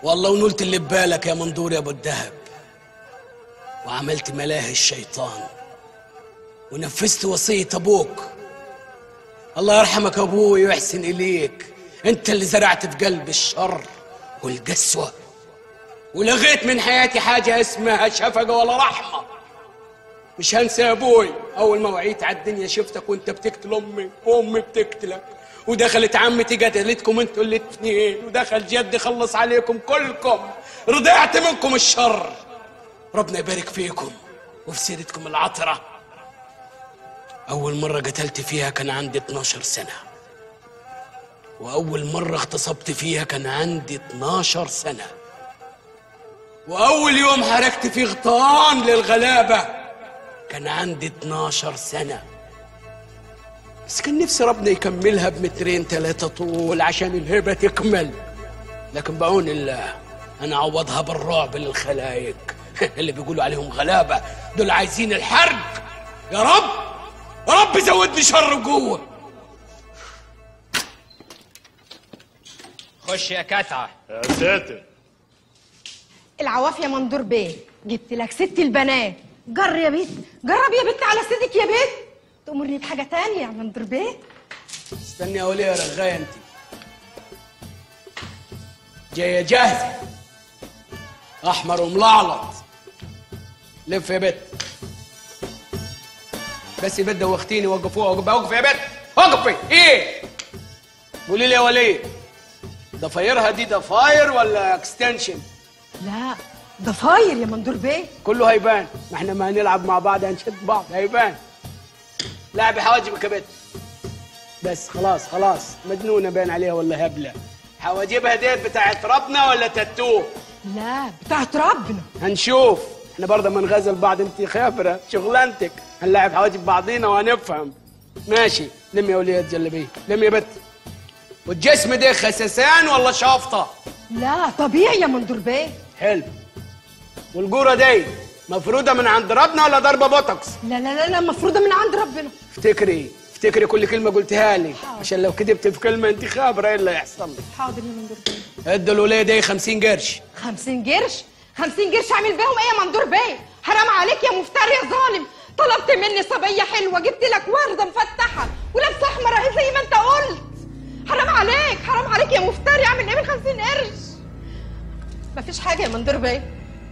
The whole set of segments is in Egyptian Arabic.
والله ونلت اللي ببالك يا مندور يا ابو الدهب وعملت ملاهي الشيطان ونفذت وصية ابوك الله يرحمك ابوي ويحسن اليك انت اللي زرعت في قلب الشر والقسوة ولغيت من حياتي حاجة اسمها شفقة ولا رحمة مش هنسى يا ابوي اول ما وعيت على الدنيا شفتك وانت بتقتل امي وامي بتقتلك ودخلت عمتي قتلتكم انتوا الاثنين ودخل جدي خلص عليكم كلكم رضعت منكم الشر ربنا يبارك فيكم وفي سيرتكم العطرة أول مرة قتلت فيها كان عندي 12 سنة وأول مرة اغتصبت فيها كان عندي 12 سنة وأول يوم حركت فيه غطان للغلابة كان عندي 12 سنة بس كان نفسي ربنا يكملها بمترين ثلاثة طول عشان الهبة تكمل لكن بعون الله أنا أعوضها بالرعب للخلايق اللي بيقولوا عليهم غلابة دول عايزين الحرق يا رب يا رب زودني شر وقوة خش يا كتعة يا ساتر العواف يا مندور بيه جبت لك ست البنات جر يا بيت جرب يا بنت على سيدك يا بيت تأمرني بحاجة تانية يا مندور بيه استني يا وليه يا رغاية انت جاية جاهزة أحمر وملعلط لف يا بت بس يا بت دوختيني وقفوها وقف وقف يا بت وقفي ايه قولي لي يا وليه ضفايرها دي ضفاير ولا اكستنشن لا ده فاير يا مندور بيه كله هيبان ما احنا ما هنلعب مع بعض هنشد بعض هيبان لعبي حواجبك يا بت بس خلاص خلاص مجنونه باين عليها ولا هبله حواجبها ديت بتاعت ربنا ولا تاتو لا بتاعت ربنا هنشوف احنا برضه ما نغزل بعض انت خبره شغلانتك هنلاعب حواجب بعضينا وهنفهم ماشي لم يا وليه جلبيه لم يا بت والجسم ده خسسان ولا شافطه لا طبيعي يا مندور بيه حلو والجوره دي مفروده من عند ربنا ولا ضربه بوتوكس لا لا لا لا مفروضة من عند ربنا افتكري افتكري كل كلمه قلتها لي عشان لو كذبت في كلمه انت خابره ايه اللي هيحصل لك حاضر يا مندور بيه ادوا الوليه دي 50 قرش خمسين قرش خمسين قرش اعمل بيهم ايه يا مندور بيه حرام عليك يا مفتري يا ظالم طلبت مني صبية حلوة جبت لك وردة مفتحة ولابسة أحمر أهي زي ما أنت قلت حرام عليك حرام عليك يا مفتري أعمل إيه بالخمسين قرش مفيش حاجة يا مندور بيه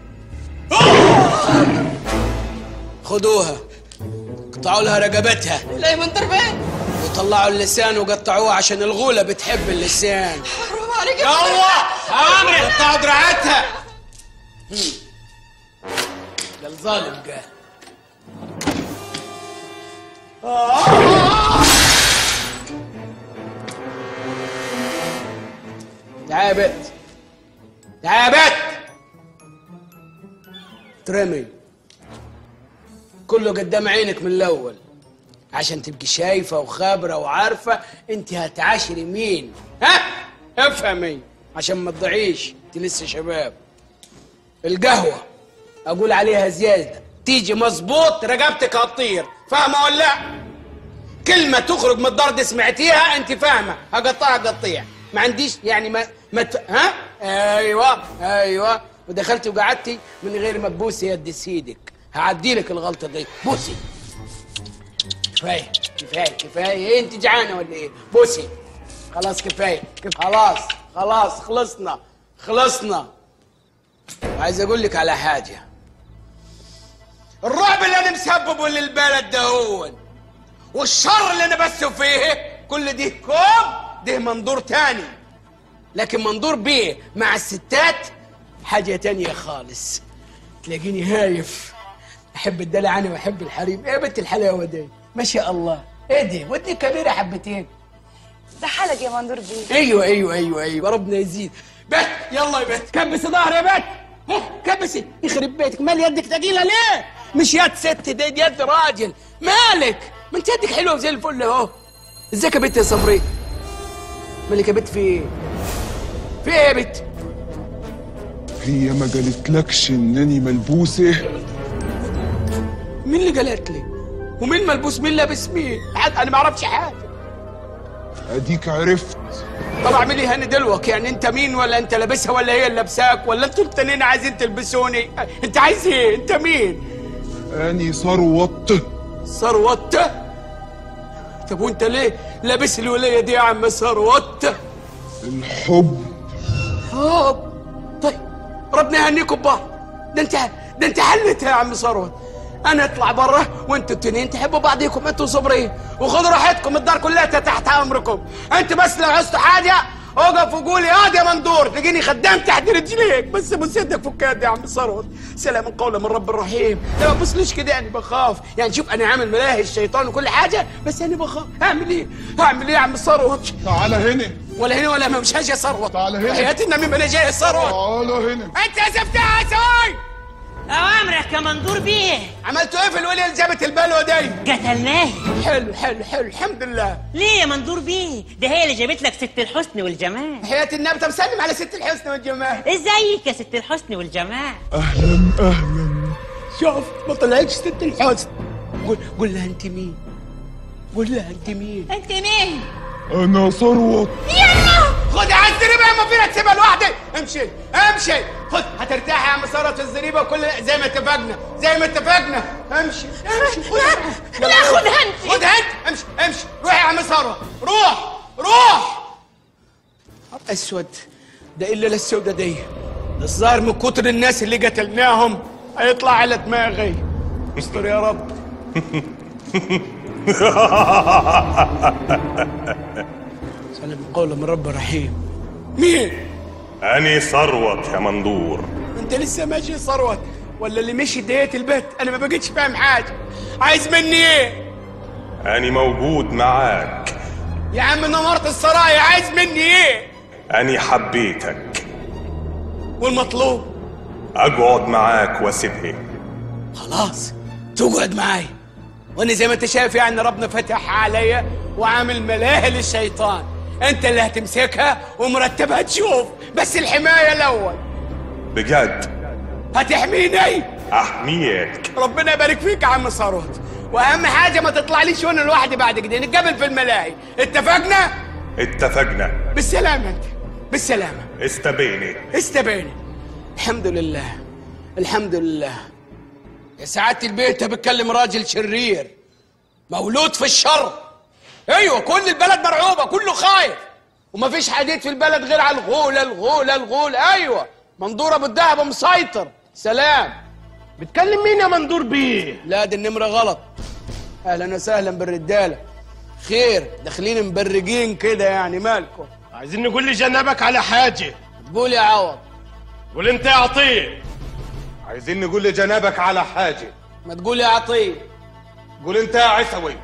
خدوها قطعوا لها رقبتها لا يا مندور بيه وطلعوا اللسان وقطعوه عشان الغولة بتحب اللسان حرام عليك يا يلا عمري قطعوا دراعتها ده الظالم قال تعال يا بت تعال يا بت ترمي كله قدام عينك من الاول عشان تبقي شايفه وخابره وعارفه انت هتعاشري مين ها افهمي عشان ما تضيعيش انت لسه شباب القهوه اقول عليها زياده تيجي مظبوط رقبتك هتطير فاهمه ولا لا كلمه تخرج من الدار دي سمعتيها انت فاهمه هقطعها قطيع ما عنديش يعني ما ما ت... ها ايوه ايوه ودخلتي وقعدتي من غير ما تبوسي يد سيدك هعدي لك الغلطه دي بوسي كفايه كفايه كفايه إيه انت جعانه ولا ايه بوسي خلاص كفايه كف خلاص خلاص خلصنا خلصنا عايز اقول لك على حاجه الرعب اللي انا مسببه للبلد ده هو والشر اللي انا بسه فيه كل دي كوم ده منظور تاني لكن منظور بيه مع الستات حاجة تانية خالص تلاقيني هايف احب الدلع انا واحب الحريم ايه بنت الحلاوة دي ما شاء الله ايه دي ودني كبيرة حبتين ده حالك يا مندور بيه ايوه ايوه ايوه ايوه ربنا يزيد بت يلا يا بت كبسي ظهري يا بت ها، كبسي يخرب بيتك مال يدك ثقيله ليه مش يد ست دي دي يد راجل مالك ما انت يدك حلوه زي الفل اهو ازيك يا بت يا صبري مالك يا بت في ايه في ايه يا بت هي ما قالتلكش انني ملبوسه مين اللي قالت لي ومين ملبوس مين لابس مين حد انا ما اعرفش حاجه اديك عرفت طب اعمل ايه هاني دلوك يعني انت مين ولا انت لابسها ولا هي اللي لابساك ولا انتوا التانيين عايزين تلبسوني انت عايز ايه انت مين اني ثروت ثروت طب وانت ليه لابس الولايه دي يا عم ثروت الحب حب طيب ربنا يهنيكم ببعض ده انت ده انت حلت يا عم ثروت انا اطلع بره وانتوا التنين تحبوا بعضيكم انتوا صبرين وخدوا راحتكم الدار كلها تحت امركم انت بس لو عوزتوا حاجه اقف وقول يا واد يا مندور تجيني خدام تحت رجليك بس ابوس يدك فكات يا عم ثروت سلام قولا من رب الرحيم لا ما تبصليش كده يعني بخاف يعني شوف انا عامل ملاهي الشيطان وكل حاجه بس انا بخاف اعمل ايه اعمل ايه يا عم ثروت تعال هنا ولا هنا ولا ما مش هاجي ثروت تعال هنا. حياتي النميمه انا جاي ثروت تعال هنا انت يا زفتها يا سوي أوامرك يا مندور بيه عملتوا ايه في الوليه اللي جابت البلوه دي قتلناه حلو حلو حلو الحمد لله ليه يا مندور بيه ده هي اللي جابت لك ست الحسن والجمال حياة النبي طب سلم على ست الحسن والجمال ازيك يا ست الحسن والجمال اهلا اهلا شوف ما طلعتش ست الحسن قول قول لها انت مين قول لها انت مين انت مين انا ثروت خد على الزريبه يا ما فينا تسيبها لوحدي امشي امشي خد هترتاح يا عم ساره في الزريبه وكل زي ما اتفقنا زي ما اتفقنا امشي امشي خد لا خدها انت خد انت امشي امشي روح يا عم ساره روح روح اسود ده الا السودة دي الظاهر من كتر الناس اللي قتلناهم هيطلع على دماغي استر يا رب سلام قولا من رب رحيم مين أني ثروت يا مندور انت لسه ماشي ثروت ولا اللي مشي ديت البيت انا ما بقتش فاهم حاجه عايز مني ايه أني موجود معاك يا عم نمرت السرايا عايز مني ايه أني حبيتك والمطلوب أقعد معاك واسيبها خلاص تقعد معاي وانا زي ما انت شايف يعني ربنا فتح عليا وعامل ملاهي للشيطان انت اللي هتمسكها ومرتبها تشوف بس الحمايه الاول بجد هتحميني أحميك ربنا يبارك فيك يا عم ثروت واهم حاجه ما تطلعليش وانا لوحدي بعد كده نتقابل في الملاهي اتفقنا اتفقنا بالسلامه انت بالسلامه استبيني استبيني الحمد لله الحمد لله يا سعادة البيت بتكلم راجل شرير مولود في الشر ايوه كل البلد مرعوبة كله خايف ومفيش حديد في البلد غير على الغولة الغولة الغولة ايوه منظورة بالذهب مسيطر سلام بتكلم مين يا مندور بيه؟ لا دي النمرة غلط اهلا وسهلا بالرجالة خير داخلين مبرجين كده يعني مالكم عايزين نقول لي جنبك على حاجة تقول يا عوض قول انت يا عطيه عايزين نقول لجنابك على حاجة ما تقول يا عطيه قول انت يا عسوي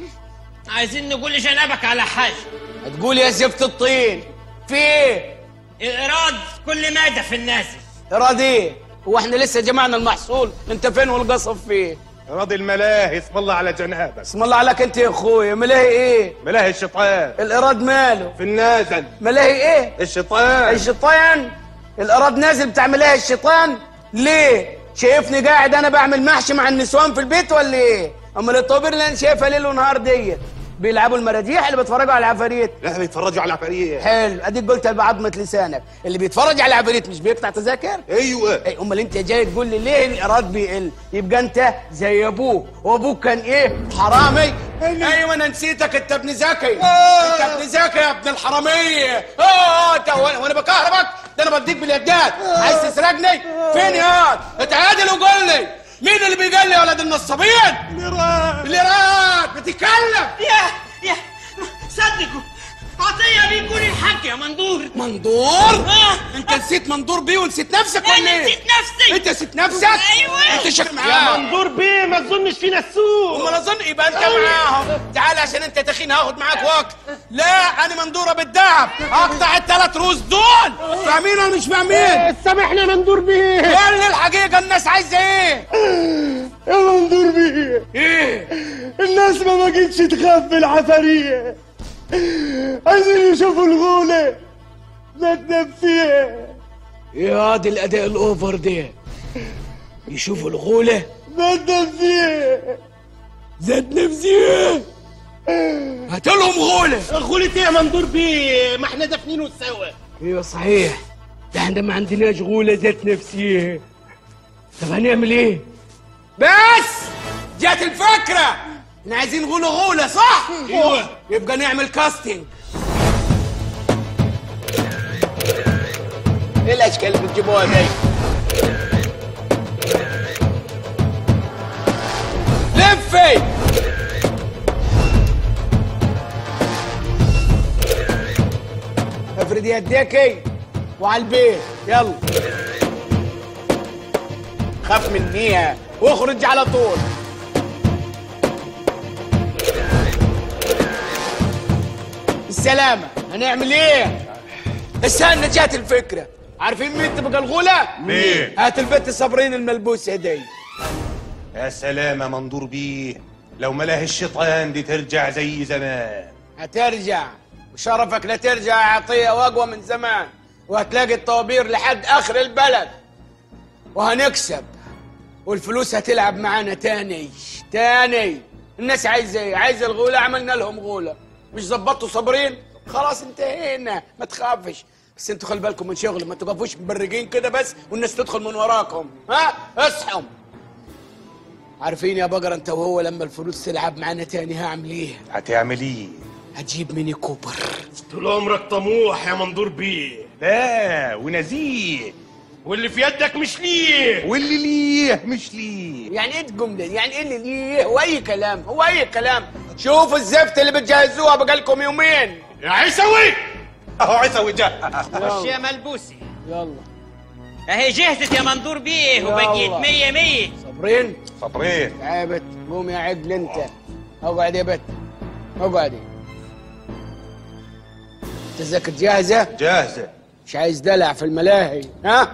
عايزين نقول لجنابك على حاجة ما تقول يا زفت الطين في ايه الإيراد كل مادة في الناس راضي ايه هو احنا لسه جمعنا المحصول انت فين والقصب فيه راضي الملاهي اسم الله على جنابك اسم الله عليك انت يا اخويا ملاهي ايه ملاهي الشيطان الاراد ماله في النازل ملاهي ايه الشيطان الشيطان الاراد نازل بتاع ملاهي الشيطان ليه شايفني قاعد انا بعمل محشي مع النسوان في البيت ولا ايه امال الطوابير اللي انا شايفها ليل ونهار ديت بيلعبوا المراجيح اللي بيتفرجوا على العفاريت لا بيتفرجوا على العفارية حلو اديك قلتها بعظمه لسانك اللي بيتفرج على العفاريت مش بيقطع تذاكر ايوه اي امال انت جاي تقول لي ليه الايراد بيقل يبقى انت زي ابوك وابوك كان ايه حرامي ايوه انا نسيتك انت ابن زكي انت ابن زكي يا ابن الحراميه اه انت وانا وأنا بكهربك ده انا بديك باليدات عايز تسرقني فين يا اتعادل وقول لي مين اللي بيقال لي يا ولد النصابين الايراد الايراد بتتكلم يا يا صدقوا عطية بيكون الحق يا مندور مندور آه. انت نسيت مندور بيه ونسيت نفسك ولا أنا ايه نسيت نفسي انت نسيت نفسك أيوة. انت شك يا معاه مندور بيه ما تظنش فينا السوق امال اظن يبقى انت معاهم تعال عشان انت تخين هاخد معاك وقت لا انا مندوره بالذهب اقطع الثلاث روس دول فاهمين ولا مش فاهمين سامحني يا مندور بيه قول لي الحقيقه الناس عايزه ايه يا مندور بيه ايه الناس ما بقتش تخاف من العفارية عايزين يشوفوا الغولة ندم فيها يا دي الاداء الاوفر ده يشوفوا الغوله ندم فيها زاد نفسي هات لهم غوله غولة ايه يا مندور بيه ما احنا دافنينه سوا ايوه صحيح ده احنا ما عندناش غوله ذات نفسيه طب هنعمل ايه بس جات الفكره احنا عايزين غوله غوله صح ايوه يبقى نعمل كاستنج ايه الاشكال اللي بتجيبوها دي لفي افرد يديكي وعلى البيت يلا خاف منيها واخرج على طول السلامة هنعمل ايه؟ استنى جات الفكرة عارفين مين تبقى الغولة؟ مين؟ هات البت صابرين الملبوسة دي يا سلام يا منظور بيه لو ملاه الشيطان دي ترجع زي زمان هترجع وشرفك لا ترجع يا عطية واقوى من زمان وهتلاقي الطوابير لحد اخر البلد وهنكسب والفلوس هتلعب معانا تاني تاني الناس عايزه ايه؟ عايزه الغولة عملنا لهم غولة مش ظبطوا صابرين خلاص انتهينا ما تخافش بس انتوا خلي بالكم من شغل ما تقفوش مبرقين كده بس والناس تدخل من وراكم ها اصحوا عارفين يا بقرة انت وهو لما الفلوس تلعب معانا تاني هعمل ايه هتعمل ايه؟ هتجيب ميني كوبر طول عمرك طموح يا مندور بيه لا ونزيه واللي في يدك مش ليه واللي ليه مش ليه يعني ايه الجمله دي؟ يعني ايه اللي ليه هو اي كلام هو اي كلام شوفوا الزفت اللي بتجهزوها بقالكم يومين يا عيسوي اهو عيسوي جه خش يا ملبوسي يلا اهي جهزت يا منظور بيه وبقيت يلا. مية مية صابرين صبرين تعبت قوم يا عقل انت اقعد يا بت اقعدي التذاكر جاهزه جاهزة مش عايز دلع في الملاهي ها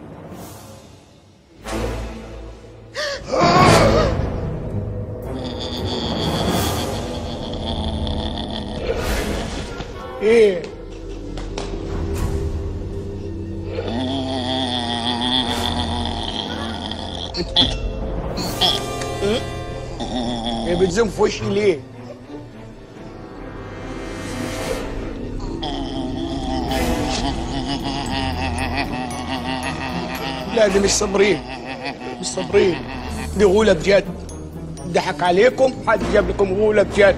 ايه ايه بتزوم في وشي ليه لا دي مش صابرين مش صابرين دي غولة بجد ضحك عليكم حد جاب لكم غولة بجد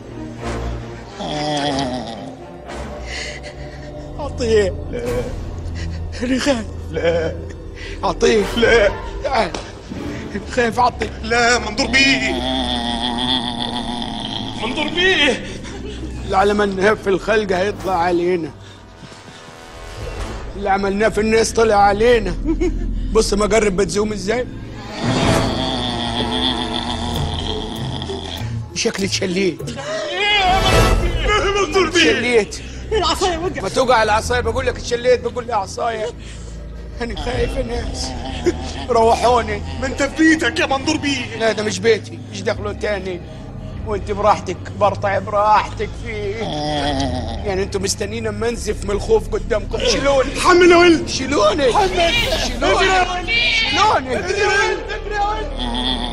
عطيه لا انا خايف لا عطيه لا تعال خايف عطيه لا منظور بيه مندور بيه اللي عملناه في الخلق هيطلع علينا اللي عملناه في الناس طلع علينا بص ما قرب بتزوم ازاي شكلي اتشليت مندور بيه اتشليت العصاية وقع ما توقع العصايه بقول لك اتشليت بقول لي عصايه انا خايف يا ناس روحوني ما انت في بيتك يا منظور بيه لا ده مش بيتي مش دخلوا تاني وانت براحتك برطع براحتك فيه يعني انتوا مستنيين اما انزف من الخوف قدامكم شيلوني حمل يا ولد شيلوني شيلوني شيلوني